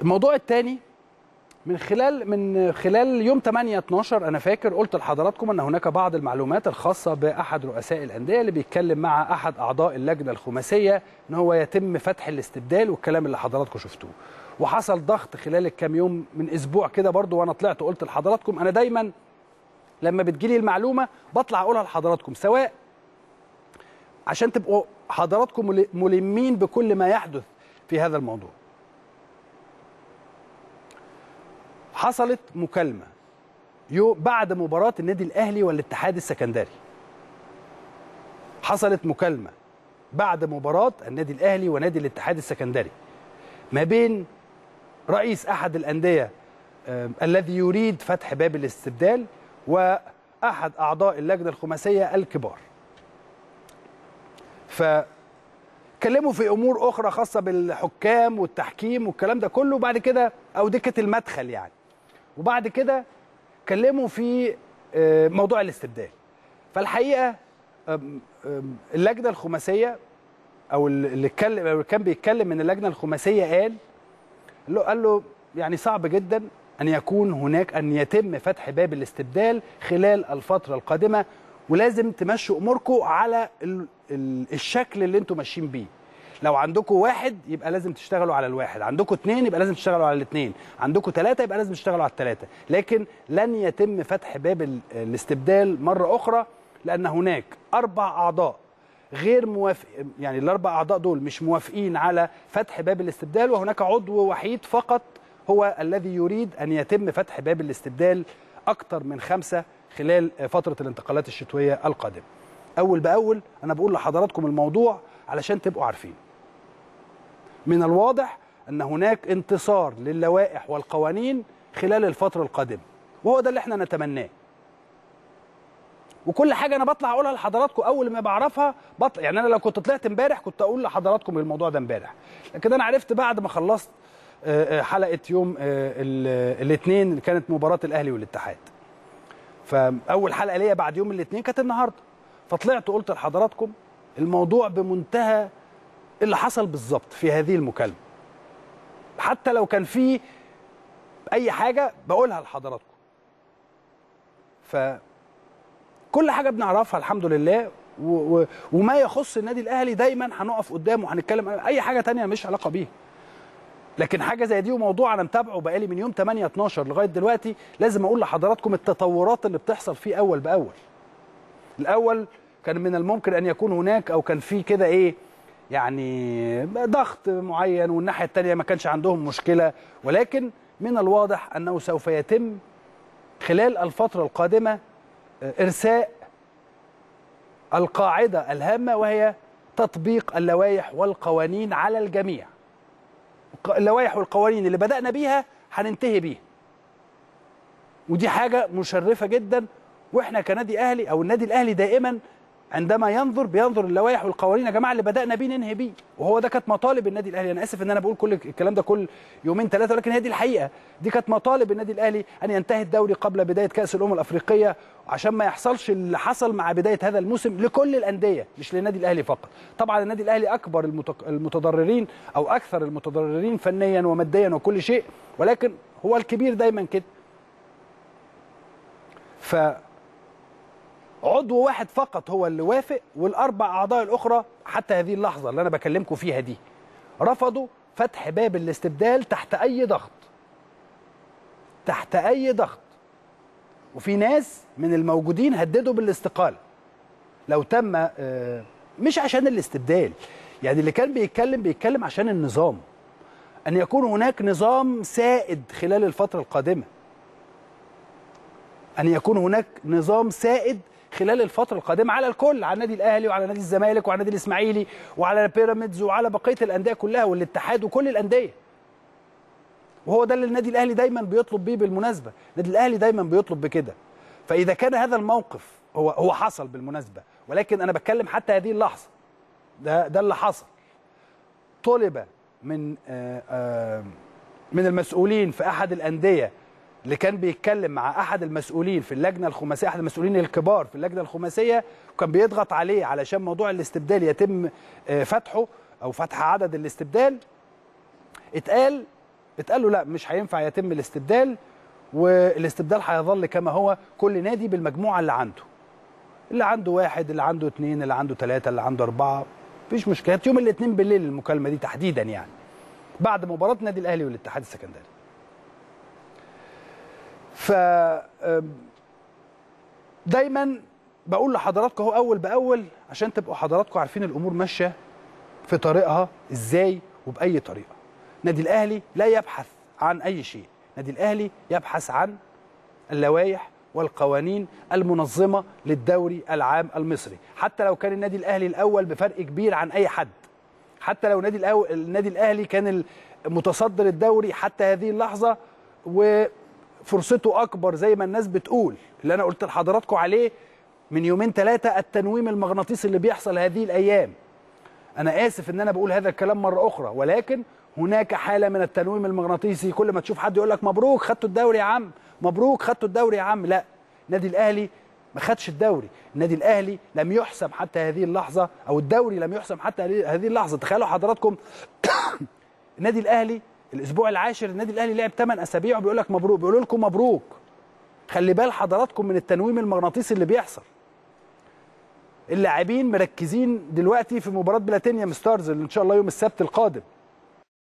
الموضوع الثاني من خلال من خلال يوم 8 12 انا فاكر قلت لحضراتكم ان هناك بعض المعلومات الخاصه باحد رؤساء الانديه اللي بيتكلم مع احد اعضاء اللجنه الخماسيه ان هو يتم فتح الاستبدال والكلام اللي حضراتكم شفتوه وحصل ضغط خلال الكام يوم من اسبوع كده برضو وانا طلعت قلت لحضراتكم انا دايما لما بتجيلي المعلومه بطلع اقولها لحضراتكم سواء عشان تبقوا حضراتكم ملمين بكل ما يحدث في هذا الموضوع حصلت مكالمة يو بعد مباراة النادي الأهلي والاتحاد السكندري حصلت مكالمة بعد مباراة النادي الأهلي ونادي الاتحاد السكندري ما بين رئيس أحد الأندية آه الذي يريد فتح باب الاستبدال وأحد أعضاء اللجنة الخماسية الكبار فكلموا في أمور أخرى خاصة بالحكام والتحكيم والكلام ده كله بعد كده أو دكة المدخل يعني وبعد كده كلموا في موضوع الاستبدال فالحقيقه اللجنه الخماسيه او اللي اتكلم اللي كان بيتكلم من اللجنه الخماسيه قال له قال له يعني صعب جدا ان يكون هناك ان يتم فتح باب الاستبدال خلال الفتره القادمه ولازم تمشوا اموركم على الشكل اللي انتم ماشيين بيه لو عندكم واحد يبقى لازم تشتغلوا على الواحد عندكم اثنين يبقى لازم تشتغلوا على الاثنين عندكم ثلاثة يبقى لازم تشتغلوا على الثلاثة لكن لن يتم فتح باب الاستبدال مرة أخرى لأن هناك أربع أعضاء غير موافق يعني الأربع أعضاء دول مش موافقين على فتح باب الاستبدال وهناك عضو وحيد فقط هو الذي يريد أن يتم فتح باب الاستبدال أكثر من خمسة خلال فترة الانتقالات الشتوية القادمة أول بأول أنا بقول لحضراتكم الموضوع علشان تبقوا عارفين من الواضح ان هناك انتصار للوائح والقوانين خلال الفتره القادمه وهو ده اللي احنا نتمناه وكل حاجه انا بطلع اقولها لحضراتكم اول ما بعرفها بطلع يعني انا لو كنت طلعت امبارح كنت اقول لحضراتكم الموضوع ده امبارح لكن انا عرفت بعد ما خلصت حلقه يوم الاثنين اللي كانت مباراه الاهلي والاتحاد فاول حلقه ليا بعد يوم الاثنين كانت النهارده فطلعت وقلت لحضراتكم الموضوع بمنتهى اللي حصل بالظبط في هذه المكالمه حتى لو كان في اي حاجه بقولها لحضراتكم ف كل حاجه بنعرفها الحمد لله و... و... وما يخص النادي الاهلي دايما هنقف قدامه وهنتكلم اي حاجه تانية مش علاقه بيها لكن حاجه زي دي وموضوع انا متابعه بقالي من يوم 8 12 لغايه دلوقتي لازم اقول لحضراتكم التطورات اللي بتحصل فيه اول باول الاول كان من الممكن ان يكون هناك او كان في كده ايه يعني ضغط معين والناحيه الثانيه ما كانش عندهم مشكله ولكن من الواضح انه سوف يتم خلال الفتره القادمه ارساء القاعده الهامه وهي تطبيق اللوائح والقوانين على الجميع اللوائح والقوانين اللي بدانا بيها هننتهي بيها ودي حاجه مشرفه جدا واحنا كنادي اهلي او النادي الاهلي دائما عندما ينظر بينظر اللوائح والقوانين يا جماعه اللي بدانا بيه ننهي بيه وهو ده كانت مطالب النادي الاهلي انا اسف ان انا بقول كل الكلام ده كل يومين ثلاثه ولكن هي دي الحقيقه دي كانت مطالب النادي الاهلي ان ينتهي الدوري قبل بدايه كاس الامم الافريقيه عشان ما يحصلش اللي حصل مع بدايه هذا الموسم لكل الانديه مش للنادي الاهلي فقط طبعا النادي الاهلي اكبر المتضررين او اكثر المتضررين فنيا وماديا وكل شيء ولكن هو الكبير دايما كده ف عضو واحد فقط هو اللي وافق والاربع اعضاء الاخرى حتى هذه اللحظه اللي انا بكلمكم فيها دي رفضوا فتح باب الاستبدال تحت اي ضغط تحت اي ضغط وفي ناس من الموجودين هددوا بالاستقاله لو تم مش عشان الاستبدال يعني اللي كان بيتكلم بيتكلم عشان النظام ان يكون هناك نظام سائد خلال الفتره القادمه ان يكون هناك نظام سائد خلال الفترة القادمة على الكل على النادي الأهلي وعلى نادي الزمالك وعلى النادي الإسماعيلي وعلى بيراميدز وعلى بقية الأندية كلها والاتحاد وكل الأندية وهو ده اللي النادي الأهلي دايما بيطلب بيه بالمناسبة النادي الأهلي دايما بيطلب بكده فإذا كان هذا الموقف هو هو حصل بالمناسبة ولكن أنا بتكلم حتى هذه اللحظة ده ده اللي حصل طلب من آآ آآ من المسؤولين في أحد الأندية اللي كان بيتكلم مع احد المسؤولين في اللجنه الخماسيه احد المسؤولين الكبار في اللجنه الخماسيه وكان بيضغط عليه علشان موضوع الاستبدال يتم فتحه او فتح عدد الاستبدال اتقال اتقال له لا مش هينفع يتم الاستبدال والاستبدال هيظل كما هو كل نادي بالمجموعه اللي عنده اللي عنده واحد اللي عنده اثنين اللي عنده ثلاثه اللي عنده اربعه مفيش مشكله يوم الاثنين بالليل المكالمه دي تحديدا يعني بعد مباراه النادي الاهلي والاتحاد السكندري ف أم، دايما بقول لحضراتكم اهو اول باول عشان تبقوا حضراتكم عارفين الامور ماشيه في طريقها ازاي وباي طريقه النادي الاهلي لا يبحث عن اي شيء النادي الاهلي يبحث عن اللوائح والقوانين المنظمه للدوري العام المصري حتى لو كان النادي الاهلي الاول بفرق كبير عن اي حد حتى لو النادي الأول النادي الاهلي كان متصدر الدوري حتى هذه اللحظه وفرصته اكبر زي ما الناس بتقول اللي انا قلت لحضراتكم عليه من يومين ثلاثه التنويم المغناطيسي اللي بيحصل هذه الايام انا اسف ان انا بقول هذا الكلام مره اخرى ولكن هناك حاله من التنويم المغناطيسي كل ما تشوف حد يقول لك مبروك خدتوا الدوري يا عم مبروك خدتوا الدوري يا عم لا النادي الاهلي ما خدش الدوري النادي الاهلي لم يحسم حتى هذه اللحظه او الدوري لم يحسم حتى هذه اللحظه تخيلوا حضراتكم النادي الاهلي الاسبوع العاشر النادي الاهلي لعب 8 اسابيع وبيقول لك مبروك بيقولوا لكم مبروك خلي بال حضراتكم من التنويم المغناطيسي اللي بيحصل اللاعبين مركزين دلوقتي في مباراه بلاتينيوم ستارز اللي ان شاء الله يوم السبت القادم